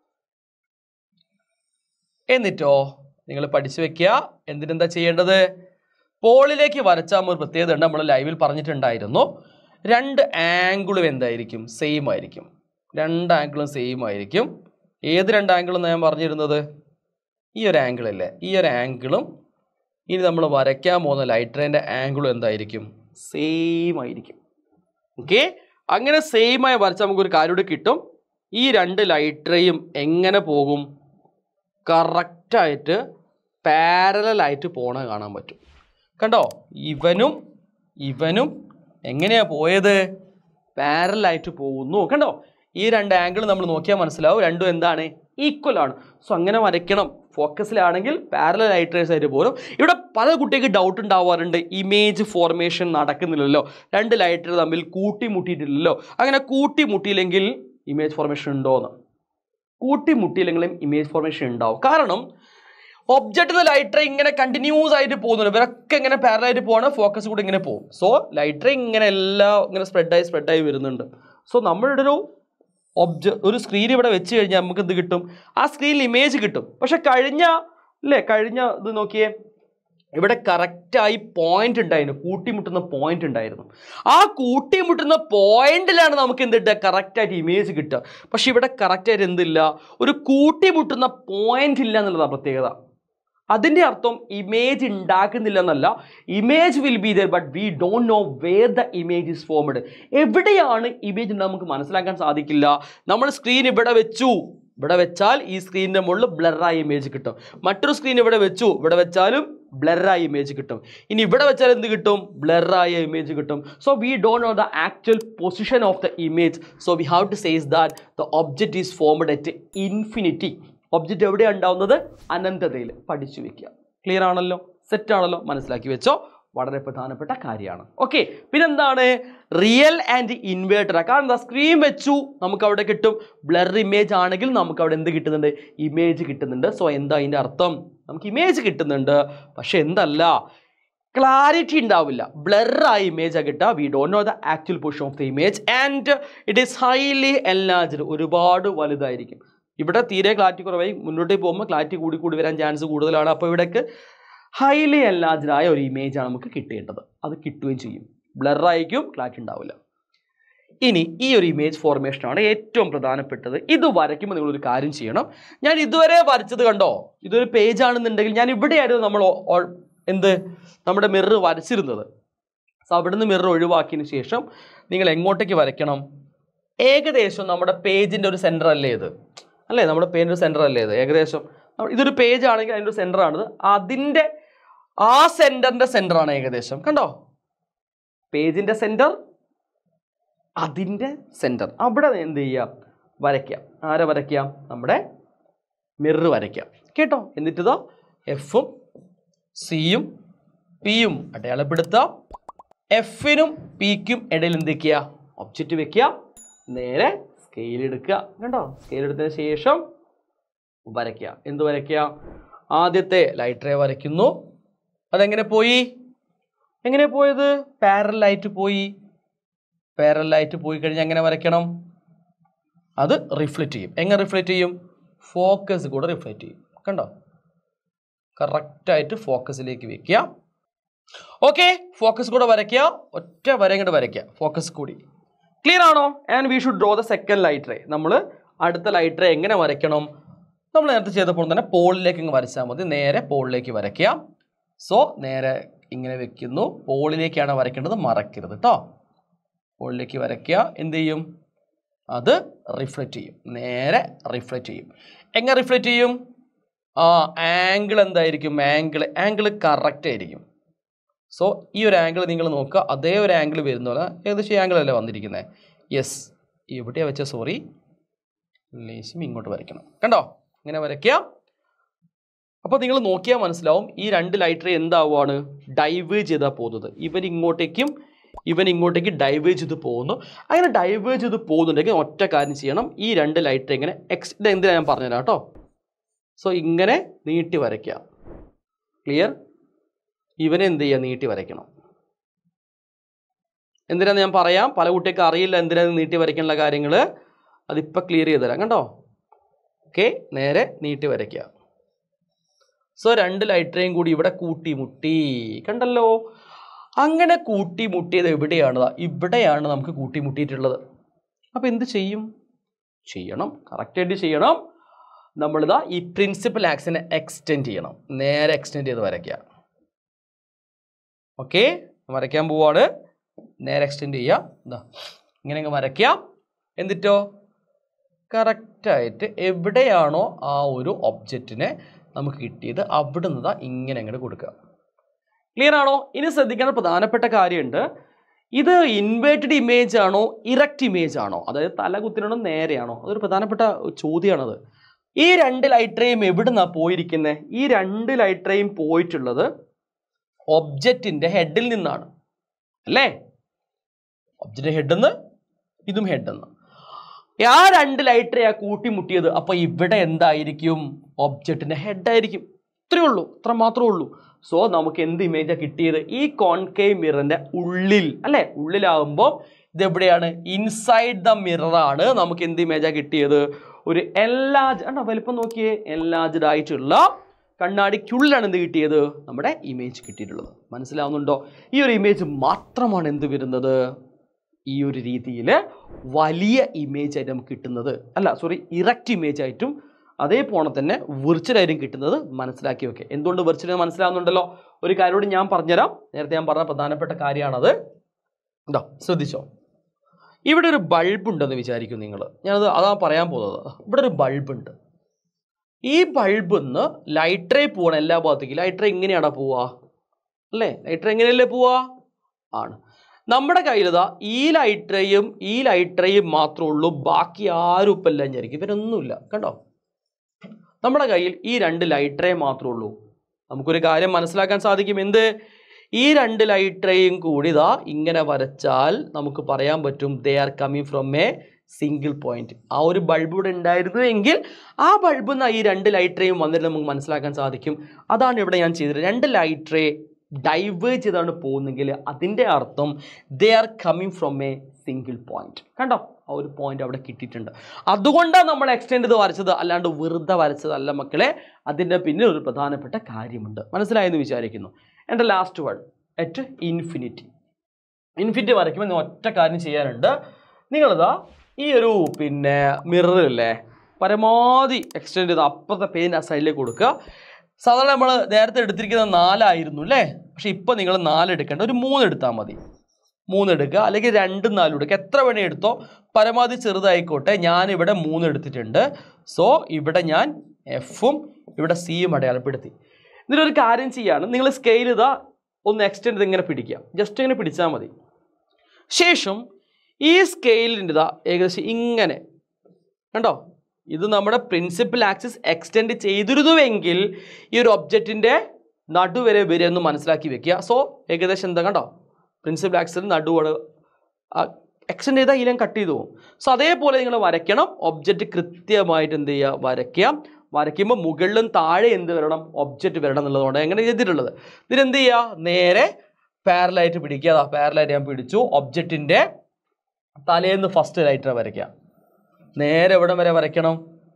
എന്നിട്ടോ നിങ്ങൾ പഠിച്ചു വെക്കുക എന്തിനെന്താ ചെയ്യേണ്ടത് പോളിലേക്ക് വരച്ചാൽ ഒരു പ്രത്യേകത ഉണ്ട് നമ്മൾ ലൈവിൽ പറഞ്ഞിട്ടുണ്ടായിരുന്നു രണ്ട് ആംഗിളും എന്തായിരിക്കും സെയിം ആയിരിക്കും രണ്ട് ആംഗിളും സെയിം ആയിരിക്കും ഏത് രണ്ട് ആംഗിളും ഞാൻ പറഞ്ഞിരുന്നത് ഈ ഒരു ആംഗിൾ അല്ലേ ഈ ഒരു ആംഗിളും ഇനി നമ്മൾ വരയ്ക്കാൻ പോകുന്ന ലൈറ്ററിൻ്റെ ആംഗിളും എന്തായിരിക്കും സെയിം ആയിരിക്കും ഓക്കെ അങ്ങനെ സെയിം ആയി വരച്ചാൽ നമുക്കൊരു കാര്യം കൂടി കിട്ടും ഈ രണ്ട് ലൈറ്ററേയും എങ്ങനെ പോകും കറക്റ്റായിട്ട് പാരലായിട്ട് പോണ കാണാൻ പറ്റും കണ്ടോ ഇവനും ഇവനും എങ്ങനെയാ പോയത് പാരലായിട്ട് പോകുന്നു കണ്ടോ ഈ രണ്ട് ആംഗിൾ നമ്മൾ നോക്കിയാൽ മനസ്സിലാവും രണ്ടും എന്താണ് ഈക്വൽ ആണ് സോ അങ്ങനെ വരയ്ക്കണം ഫോക്കസിലാണെങ്കിൽ പാരലൽ ലൈറ്റേഴ്സ് ആയിട്ട് പോലും ഇവിടെ പല കുട്ടികൾക്ക് ഡൗട്ട് ഉണ്ടാവാറുണ്ട് ഇമേജ് ഫോർമേഷൻ നടക്കുന്നില്ലല്ലോ രണ്ട് ലൈറ്റർ തമ്മിൽ കൂട്ടിമുട്ടിയിട്ടില്ലല്ലോ അങ്ങനെ കൂട്ടിമുട്ടിയില്ലെങ്കിൽ ഇമേജ് ഫോർമേഷൻ ഉണ്ടോയെന്ന് കൂട്ടിമുട്ടിയില്ലെങ്കിലും ഇമേജ് ഫോർമേഷൻ ഉണ്ടാവും കാരണം ഒബ്ജക്റ്റ് ലൈറ്റർ ഇങ്ങനെ കണ്ടിന്യൂസ് ആയിട്ട് പോകുന്നുണ്ട് ഇവരൊക്കെ ഇങ്ങനെ പാരലായിട്ട് പോകണം ഫോക്കസ് കൂടെ ഇങ്ങനെ പോകും സോ ലൈറ്റർ ഇങ്ങനെ എല്ലാം ഇങ്ങനെ സ്പ്രെഡായി സ്പ്രെഡായി വരുന്നുണ്ട് സോ നമ്മളുടെ ഒരു ഒബ്ജ ഒരു സ്ക്രീൻ ഇവിടെ വെച്ച് കഴിഞ്ഞാൽ നമുക്ക് എന്ത് കിട്ടും ആ സ്ക്രീനിൽ ഇമേജ് കിട്ടും പക്ഷെ കഴിഞ്ഞ അല്ലേ കഴിഞ്ഞ ഇത് നോക്കിയേ ഇവിടെ കറക്റ്റായി പോയിന്റ് ഉണ്ടായിരുന്നു കൂട്ടിമുട്ടുന്ന പോയിന്റ് ഉണ്ടായിരുന്നു ആ കൂട്ടിമുട്ടുന്ന പോയിന്റിലാണ് നമുക്ക് എന്ത് കിട്ടുക കറക്റ്റായിട്ട് ഇമേജ് കിട്ടുക പക്ഷെ ഇവിടെ കറക്റ്റായിട്ട് എന്തില്ല ഒരു കൂട്ടിമുട്ടുന്ന പോയിന്റ് ഇല്ല എന്നുള്ളതാണ് പ്രത്യേകത അതിൻ്റെ അർത്ഥം ഇമേജ് ഉണ്ടാക്കുന്നില്ല എന്നല്ല image will be there but we don't know where the image is formed എവിടെയാണ് ഇമേജ് നമുക്ക് മനസ്സിലാക്കാൻ സാധിക്കില്ല നമ്മൾ സ്ക്രീൻ ഇവിടെ വെച്ചു ഇവിടെ വെച്ചാൽ ഈ സ്ക്രീനിൻ്റെ മുകളിൽ ബ്ലറായ ഇമേജ് കിട്ടും മറ്റൊരു സ്ക്രീൻ ഇവിടെ വെച്ചു ഇവിടെ വെച്ചാലും ബ്ലറായ ഇമേജ് കിട്ടും ഇനി ഇവിടെ വെച്ചാൽ എന്ത് കിട്ടും ബ്ലറായ ഇമേജ് കിട്ടും so we don't know the actual position of the image so we have to says that the object is formed at infinity object എവിടെയാണ് ഉണ്ടാവുന്നത് അനന്തതയിൽ പഠിച്ചു വെക്കുക ക്ലിയർ ആണല്ലോ സെറ്റ് ആണല്ലോ മനസ്സിലാക്കി വെച്ചോ വളരെ പ്രധാനപ്പെട്ട കാര്യമാണ് ഓക്കെ പിന്നെന്താണ് റിയൽ ആൻഡ് ഇൻവേർട്ടർ കാരണം എന്താ സ്ക്രീൻ വെച്ചു നമുക്ക് അവിടെ കിട്ടും ബ്ലർ ഇമേജ് ആണെങ്കിൽ നമുക്ക് അവിടെ എന്ത് കിട്ടുന്നുണ്ട് ഇമേജ് കിട്ടുന്നുണ്ട് സോ എന്താ അതിൻ്റെ അർത്ഥം നമുക്ക് ഇമേജ് കിട്ടുന്നുണ്ട് പക്ഷെ എന്തല്ല ക്ലാരിറ്റി ഉണ്ടാവില്ല ബ്ലറായ ഇമേജ് കിട്ടുക we don't know the actual position of the image and it is highly enlarged ഒരുപാട് വലുതായിരിക്കും ഇവിടെ തീരെ ക്ലാരിറ്റി കുറവായി മുന്നോട്ടേക്ക് പോകുമ്പോൾ ക്ലാരിറ്റി കൂടി കൂടി വരാൻ ചാൻസ് കൂടുതലാണ് അപ്പോൾ ഇവിടേക്ക് ഹൈലി എൻലാർജ്ഡ് ആയ ഒരു ഇമേജാണ് നമുക്ക് കിട്ടേണ്ടത് അത് കിട്ടുകയും ചെയ്യും ബ്ലറായിരിക്കും ക്ലാരിറ്റി ഉണ്ടാവില്ല ഇനി ഈ ഒരു ഇമേജ് ഫോർമേഷനാണ് ഏറ്റവും പ്രധാനപ്പെട്ടത് ഇത് വരയ്ക്കുമ്പോൾ നിങ്ങളൊരു കാര്യം ചെയ്യണം ഞാൻ ഇതുവരെ വരച്ചത് കണ്ടോ ഇതൊരു പേജ് ആണെന്നുണ്ടെങ്കിൽ ഞാൻ ഇവിടെയായിരുന്നു നമ്മൾ ഓ- ഓ- എന്ത് നമ്മുടെ മിറർ വരച്ചിരുന്നത് സോ അവിടുന്ന് മിറർ ഒഴിവാക്കിയതിന് ശേഷം നിങ്ങൾ എങ്ങോട്ടേക്ക് വരയ്ക്കണം ഏകദേശം നമ്മുടെ പേജിൻ്റെ ഒരു സെൻറ്റർ അല്ലേ ഇത് അല്ലേ നമ്മുടെ പേജിൻ്റെ സെൻറ്റർ അല്ലേ ഇത് ഏകദേശം നമ്മ- ഇതൊരു പേജ് ആണെങ്കിൽ അതിൻ്റെ ഒരു സെൻറ്റർ ആണിത് അതിൻ്റെ ആ സെൻറ്ററിൻ്റെ സെൻറ്ററാണ് ഏകദേശം കണ്ടോ പേജിൻ്റെ സെൻറ്റർ അതിൻ്റെ സെൻറ്റർ അവിടെ എന്ത് ചെയ്യാം വരയ്ക്കാം ആരെ വരയ്ക്കാം നമ്മുടെ മിറർ വരയ്ക്കാം കേട്ടോ എന്നിട്ടിതോ എഫും സിയും പിയും അടയാളപ്പെടുത്താം എഫിനും പിക്കും ഇടയിൽ എന്ത് വയ്ക്കുക ഒബ്ജക്റ്റ് വെക്കുക നേരെ സ്കെയിൽ എടുക്കുക കണ്ടോ സ്കെയിൽ എടുത്തതിന് ശേഷം വരയ്ക്കുക എന്ത് വരയ്ക്കുക ആദ്യത്തെ ലൈറ്റ് റേ വരയ്ക്കുന്നു അതെങ്ങനെ പോയി എങ്ങനെ പോയത് പാരലായിട്ട് പോയി പാരലായിട്ട് പോയി കഴിഞ്ഞാൽ എങ്ങനെ വരയ്ക്കണം അത് റിഫ്ലക്റ്റ് ചെയ്യും എങ്ങനെ റിഫ്ലക്റ്റ് ചെയ്യും ഫോക്കസ് കൂടെ റിഫ്ലക്റ്റ് ചെയ്യും കണ്ടോ കറക്റ്റായിട്ട് ഫോക്കസിലേക്ക് വെക്കുക ഓക്കെ ഫോക്കസ് കൂടെ വരയ്ക്കുക ഒറ്റ വര ഇങ്ങോട്ട് വരയ്ക്കുക ഫോക്കസ് കൂടി ക്ലിയർ ആണോ and we should draw the second light ray നമ്മൾ അടുത്ത ലൈറ്റ് റേ എങ്ങനെ വരയ്ക്കണം നമ്മൾ നേരത്തെ ചെയ്തപ്പോൾ തന്നെ പോളിലേക്ക് ഇങ്ങ് വരച്ചാൽ മതി നേരെ പോളിലേക്ക് വരയ്ക്കുക സോ നേരെ ഇങ്ങനെ വെക്കുന്നു പോളിലേക്കാണ് വരയ്ക്കേണ്ടത് മറക്കരുത് കേട്ടോ പോളിലേക്ക് വരയ്ക്കുക എന്ത് ചെയ്യും അത് റിഫ്ലക്റ്റ് ചെയ്യും നേരെ റിഫ്ലക്റ്റ് ചെയ്യും എങ്ങനെ റിഫ്ലക്റ്റ് ചെയ്യും ആ ആംഗിൾ എന്തായിരിക്കും ആംഗിൾ ആംഗിൾ കറക്റ്റ് ആയിരിക്കും സോ ഈ ഒരു ആംഗിൾ നിങ്ങൾ നോക്കുക അതേ ഒരു ആംഗിൾ വരുന്ന പോലെ ഏകദേശം ഈ ആംഗിൾ അല്ലേ വന്നിരിക്കുന്നത് യെസ് എവിടെയാണ് വെച്ച സോറി ലേശം ഇങ്ങോട്ട് വരയ്ക്കണം കണ്ടോ ഇങ്ങനെ വരയ്ക്കുക അപ്പോൾ നിങ്ങൾ നോക്കിയാൽ മനസ്സിലാവും ഈ രണ്ട് ലൈറ്റർ എന്താവുകയാണ് ഡൈവേജ് ചെയ്താൽ പോകുന്നത് ഇവൻ ഇങ്ങോട്ടേക്കും ഇവൻ ഇങ്ങോട്ടേക്ക് ഡൈവേജ് ചെയ്ത് പോകുന്നു അങ്ങനെ ഡൈവേജ് ചെയ്ത് പോകുന്നുണ്ടെങ്കിൽ ഒറ്റ കാര്യം ചെയ്യണം ഈ രണ്ട് ലൈറ്റർ ഇങ്ങനെ എക്സ് ഇത് എന്തിനാ ഞാൻ പറഞ്ഞുതരാം കേട്ടോ സോ ഇങ്ങനെ നീട്ടി വരയ്ക്കുക ക്ലിയർ ഇവനെ എന്ത് ചെയ്യുക നീട്ടി വരയ്ക്കണം എന്തിനാന്ന് ഞാൻ പറയാം പല കുട്ടികൾക്ക് അറിയില്ല എന്തിനാണ് നീട്ടി വരയ്ക്കാനുള്ള കാര്യങ്ങൾ അതിപ്പോൾ ക്ലിയർ ചെയ്ത് തരാം കണ്ടോ ഓക്കെ നേരെ നീട്ടി വരയ്ക്കുക സോ രണ്ട് ലൈറ്ററേയും കൂടി ഇവിടെ കൂട്ടി മുട്ടി കണ്ടല്ലോ അങ്ങനെ കൂട്ടി മുട്ടിയത് എവിടെയാണ് ദാ ഇവിടെയാണ് നമുക്ക് കൂട്ടി മുട്ടിയിട്ടുള്ളത് അപ്പോൾ എന്ത് ചെയ്യും ചെയ്യണം കറക്റ്റായിട്ട് ചെയ്യണം നമ്മളിതാ ഈ പ്രിൻസിപ്പൽ ആക്സിനെ എക്സ്റ്റെൻഡ് ചെയ്യണം നേരെ എക്സ്റ്റെൻഡ് ചെയ്ത് വരയ്ക്കുക ഓക്കെ വരയ്ക്കാൻ പോവാണ് നേരെ എക്സ്റ്റെൻഡ് ചെയ്യുക ഇതാ ഇങ്ങനെ അങ്ങ് വരയ്ക്കുക എന്നിട്ടോ കറക്റ്റായിട്ട് എവിടെയാണോ ആ ഒരു ഒബ്ജക്റ്റിനെ നമുക്ക് കിട്ടിയത് അവിടെ നിന്ന് ഇങ്ങനെ അങ്ങോട്ട് കൊടുക്കുക ക്ലിയർ ആണോ ഇനി ശ്രദ്ധിക്കേണ്ട പ്രധാനപ്പെട്ട കാര്യമുണ്ട് ഇത് ഇൻവേർട്ടഡ് ഇമേജ് ആണോ ഇറക്റ്റ് ഇമേജ് ആണോ അതായത് തലകുത്തിനാണോ നേരെയാണോ അതൊരു പ്രധാനപ്പെട്ട ചോദ്യമാണത് ഈ രണ്ട് ലൈട്രയും എവിടുന്നാണ് പോയിരിക്കുന്നത് ഈ രണ്ട് ലൈട്രയും പോയിട്ടുള്ളത് ഒബ്ജക്റ്റിൻ്റെ ഹെഡിൽ നിന്നാണ് അല്ലേ ഒബ്ജക്റ്റ് ഹെഡെന്ന് ഇതും ഹെഡെന്ന് ആ രണ്ട് ലൈറ്ററെയാ കൂട്ടിമുട്ടിയത് അപ്പൊ ഇവിടെ എന്തായിരിക്കും ഒബ്ജക്റ്റിന്റെ ഹെഡ് ആയിരിക്കും ഇത്രയേ ഉള്ളൂ ഇത്ര മാത്രമേ ഉള്ളൂ സോ നമുക്ക് എന്ത് ഇമേജാ കിട്ടിയത് ഈ കോൺകേവ് മിററിന്റെ ഉള്ളിൽ അല്ലെ ഉള്ളിലാകുമ്പോൾ ഇത് എവിടെയാണ് ഇൻസൈഡ് ദ മിററാണ് നമുക്ക് എന്ത് ഇമേജാ കിട്ടിയത് ഒരു എല്ലാജ് ആണോ വലിപ്പം നോക്കിയേ എല്ലാജഡ് ആയിട്ടുള്ള കണ്ണാടിക്കുള്ളിലാണ് എന്ത് കിട്ടിയത് നമ്മുടെ ഇമേജ് കിട്ടിയിട്ടുള്ളത് മനസ്സിലാവുന്നുണ്ടോ ഈ ഒരു ഇമേജ് മാത്രമാണ് എന്ത് വരുന്നത് ഈ ഒരു രീതിയിൽ വലിയ ഇമേജ് ആയിട്ട് നമുക്ക് കിട്ടുന്നത് അല്ല സോറി ഇറക്റ്റ് ഇമേജ് ആയിട്ടും അതേ പോണ തന്നെ വിർച്വൽ ആയിട്ടും കിട്ടുന്നത് മനസ്സിലാക്കി വെക്കുക എന്തുകൊണ്ട് വിർച്വൽ മനസ്സിലാവുന്നുണ്ടല്ലോ ഒരു കാര്യോട് ഞാൻ പറഞ്ഞുതരാം നേരത്തെ ഞാൻ പറഞ്ഞ പ്രധാനപ്പെട്ട കാര്യമാണത് ഇതാ ശ്രദ്ധിച്ചോ ഇവിടെ ഒരു ബൾബ് ഉണ്ടെന്ന് വിചാരിക്കും നിങ്ങൾ ഞാനത് അതാ പറയാൻ പോകുന്നത് ഇവിടെ ഒരു ബൾബ് ഉണ്ട് ഈ ബൾബിൽ നിന്ന് ലൈറ്റ് റേ പോവാണ് എല്ലാ ഭാഗത്തേക്കും ലൈറ്റ് റേ എങ്ങനെയാണോ പോവുക അല്ലേ ലൈറ്റ് റേ എങ്ങനെയല്ലേ പോവുക ആണ് നമ്മുടെ കയ്യിലിതാ ഈ ലൈറ്റ് റേയും ഈ ലൈറ്റ് റേയും മാത്രമേ ഉള്ളൂ ബാക്കി ആരും ഇപ്പം എല്ലാം വിചാരിക്കും ഇവരൊന്നുമില്ല കണ്ടോ നമ്മുടെ കയ്യിൽ ഈ രണ്ട് ലൈറ്റ് റേ മാത്രമേ ഉള്ളൂ നമുക്കൊരു കാര്യം മനസ്സിലാക്കാൻ സാധിക്കും എന്ത് ഈ രണ്ട് ലൈറ്റ് റേയും കൂടി ഇതാ ഇങ്ങനെ വരച്ചാൽ നമുക്ക് പറയാൻ പറ്റും they are coming from a single point ആ ഒരു ബൾബ് ഇവിടെ ഉണ്ടായിരുന്നു എങ്കിൽ ആ ബൾബിൽ നിന്ന് ഈ രണ്ട് ലൈറ്റ് റേയും വന്നിട്ട് നമുക്ക് മനസ്സിലാക്കാൻ സാധിക്കും അതാണ് ഇവിടെ ഞാൻ ചെയ്തത് രണ്ട് ലൈറ്റ് റേ ഡൈവേജ് ചെയ്താണ് പോകുന്നെങ്കിൽ അതിൻ്റെ അർത്ഥം they are coming from a single point കണ്ടോ ആ ഒരു പോയിന്റ് അവിടെ കിട്ടിയിട്ടുണ്ട് അതുകൊണ്ടാണ് നമ്മൾ എക്സ്റ്റെൻഡ് ചെയ്ത് വരച്ചത് അല്ലാണ്ട് വെറുതെ വരച്ചതല്ല മക്കളെ അതിൻ്റെ പിന്നിൽ ഒരു പ്രധാനപ്പെട്ട കാര്യമുണ്ട് മനസ്സിലായെന്ന് വിചാരിക്കുന്നു എൻ്റെ last word at infinity infinity വരയ്ക്കുമ്പോൾ നിങ്ങൾ ഒറ്റ കാര്യം ചെയ്യാനുണ്ട് നിങ്ങളിതാ ഈ ഒരു പിന്നെ മിററില്ലേ പരമാവധി എക്സ്റ്റെൻഡ് ചെയ്ത് അപ്പുറത്തെ പെയിൻ ആ സൈഡിലേക്ക് കൊടുക്കുക സാധാരണ നമ്മൾ നേരത്തെ എടുത്തിരിക്കുന്നത് നാലായിരുന്നു അല്ലേ പക്ഷെ ഇപ്പം നിങ്ങൾ നാല് എടുക്കേണ്ട ഒരു മൂന്ന് എടുത്താൽ മതി മൂന്ന് എടുക്കുക അല്ലെങ്കിൽ രണ്ടും നാലും എടുക്കുക എത്ര വേണേ എടുത്തോ പരമാവധി ചെറുതായിക്കോട്ടെ ഞാൻ ഇവിടെ മൂന്ന് എടുത്തിട്ടുണ്ട് സോ ഇവിടെ ഞാൻ എഫും ഇവിടെ സിയും അടയാളപ്പെടുത്തി ഇതിലൊരു കാര്യം ചെയ്യാണ് നിങ്ങൾ സ്കെയിൽ ഇതാ ഒന്ന് എക്സ്റ്റെൻഡ് ഇങ്ങനെ പിടിക്കുക ജസ്റ്റ് ഇങ്ങനെ പിടിച്ചാൽ മതി ശേഷം ഈ സ്കെയിലിൻ്റെ ഇതാ ഏകദേശം ഇങ്ങനെ കണ്ടോ ഇത് നമ്മുടെ പ്രിൻസിപ്പൽ ആക്സിസ് എക്സ്റ്റെൻഡ് ചെയ്തിരുന്നുവെങ്കിൽ ഈ ഒരു ഒബ്ജക്റ്റിൻ്റെ നടുവരെ വരെ ഒന്ന് മനസ്സിലാക്കി വെക്കുക സോ ഏകദേശം എന്താ കണ്ടോ പ്രിൻസിപ്പൽ ആക്സിസ് നടുവോട് എക്സ്റ്റെൻഡ് ചെയ്താൽ ഇതിലും കട്ട് ചെയ്തു പോകും സോ അതേപോലെ നിങ്ങൾ വരയ്ക്കണം ഒബ്ജക്റ്റ് കൃത്യമായിട്ട് എന്ത് ചെയ്യുക വരയ്ക്കുക വരയ്ക്കുമ്പോൾ മുകളിലും താഴെ എന്ത് വരണം ഒബ്ജക്റ്റ് വരണം എന്നുള്ളതുകൊണ്ട് എങ്ങനെ ചെയ്തിട്ടുള്ളത് ഇതിനെന്ത് ചെയ്യുക നേരെ പാരലായിട്ട് പിടിക്കുക പാരലായിട്ട് ഞാൻ പിടിച്ചു ഒബ്ജക്റ്റിൻ്റെ തലേന്ന് ഫസ്റ്റ് ലൈറ്റർ വരയ്ക്കുക നേരെ എവിടെ വരെ വരയ്ക്കണം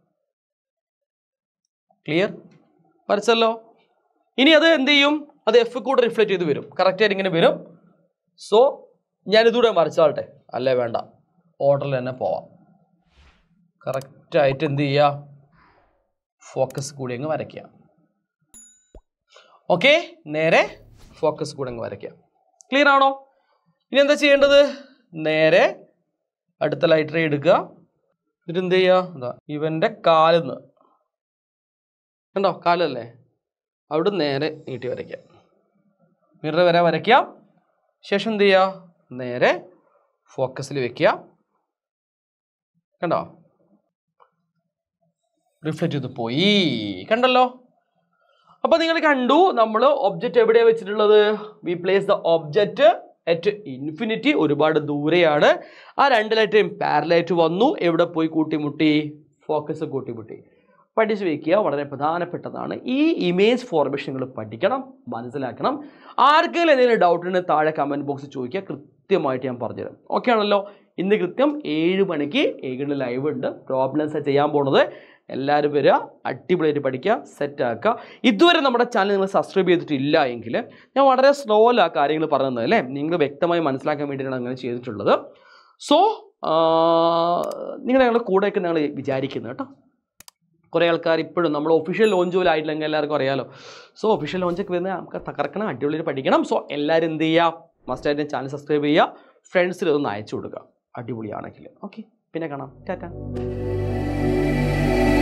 ക്ലിയർ വരച്ചല്ലോ ഇനി അത് എന്ത് ചെയ്യും അത് എഫ് കൂടെ റിഫ്ലക്റ്റ് ചെയ്ത് വരും കറക്റ്റായിട്ട് ഇങ്ങനെ വരും സോ ഞാനിതൂടെ വരച്ചാട്ടെ അല്ലേ വേണ്ട ഓർഡറിൽ തന്നെ പോവാം കറക്റ്റായിട്ട് എന്ത് ചെയ്യുക ഫോക്കസ് കൂടി അങ്ങ് വരയ്ക്കുക ഓക്കെ നേരെ ഫോക്കസ് കൂടെ അങ്ങ് വരയ്ക്കുക ക്ലിയർ ആണോ ഇനി എന്താ ചെയ്യേണ്ടത് നേരെ അടുത്ത ലൈറ്റർ എടുക്കുക എന്നിട്ട് എന്ത് ചെയ്യുക എന്താ ഇവൻ്റെ കാലിന്ന് കണ്ടോ കാലല്ലേ അവിടെ നേരെ നീട്ടി വരയ്ക്കാം മിറർ വരെ വരയ്ക്കാം ശേഷം എന്ത് ചെയ്യുക നേരെ ഫോക്കസിൽ വെക്കുക കണ്ടോ റിഫ്ലക്റ്റ് ചെയ്ത് പോയി കണ്ടല്ലോ അപ്പോൾ നിങ്ങൾ കണ്ടു നമ്മൾ ഒബ്ജക്റ്റ് എവിടെയാണ് വെച്ചിട്ടുള്ളത് we place the object at infinity ഒരുപാട് ദൂരെയാണ് ആ രണ്ട് ലൈറ്റും പാരലായിട്ട് വന്നു എവിടെ പോയി കൂട്ടിമുട്ടി ഫോക്കസ് കൂട്ടിമുട്ടി പഠിച്ചു വെക്കുക വളരെ പ്രധാനപ്പെട്ടതാണ് ഈ ഇമേജ് ഫോർമേഷൻ നിങ്ങൾ പഠിക്കണം മനസ്സിലാക്കണം ആർക്കെങ്കിലും എന്തെങ്കിലും ഡൗട്ട് ഉണ്ടെങ്കിൽ താഴെ കമൻറ്റ് ബോക്സിൽ ചോദിക്കുക കൃത്യമായിട്ട് ഞാൻ പറഞ്ഞുതരാം ഓക്കെ ആണല്ലോ ഇന്ന് കൃത്യം ഏഴ് മണിക്ക് ഏഴിന് ലൈവ് ഉണ്ട് പ്രോബ്ലംസ് ചെയ്യാൻ പോണത് എല്ലാവരും വരിക അടിപൊളിയായിട്ട് പഠിക്കുക സെറ്റ് ആക്കുക ഇതുവരെ നമ്മുടെ ചാനൽ നിങ്ങൾ സബ്സ്ക്രൈബ് ചെയ്തിട്ടില്ല എങ്കിൽ ഞാൻ വളരെ സ്ലോയിലാണ് ആ കാര്യങ്ങൾ പറഞ്ഞത് അല്ലേ നിങ്ങൾ വ്യക്തമായി മനസ്സിലാക്കാൻ വേണ്ടിയിട്ടാണ് അങ്ങനെ ചെയ്തിട്ടുള്ളത് സോ നിങ്ങൾ ഞങ്ങളുടെ കൂടെയൊക്കെ ഞങ്ങൾ വിചാരിക്കുന്നത് കേട്ടോ കുറേ ആൾക്കാർ ഇപ്പോഴും നമ്മൾ ഒഫീഷ്യൽ ലോഞ്ച് പോലും ആയിട്ടില്ലെങ്കിൽ എല്ലാവർക്കും അറിയാലോ സോ ഒഫീഷ്യൽ ലോഞ്ചൊക്കെ വരുന്നത് നമുക്ക് തകർക്കണം അടിപൊളിയായിട്ട് പഠിക്കണം സോ എല്ലാവരും എന്ത് ചെയ്യുക മസ്റ്റായിട്ട് ചാനൽ സബ്സ്ക്രൈബ് ചെയ്യുക ഫ്രണ്ട്സിൽ ഇതൊന്ന് അയച്ചു കൊടുക്കുക അടിപൊളിയാണെങ്കിൽ ഓക്കെ പിന്നെ കാണാം ടാറ്റ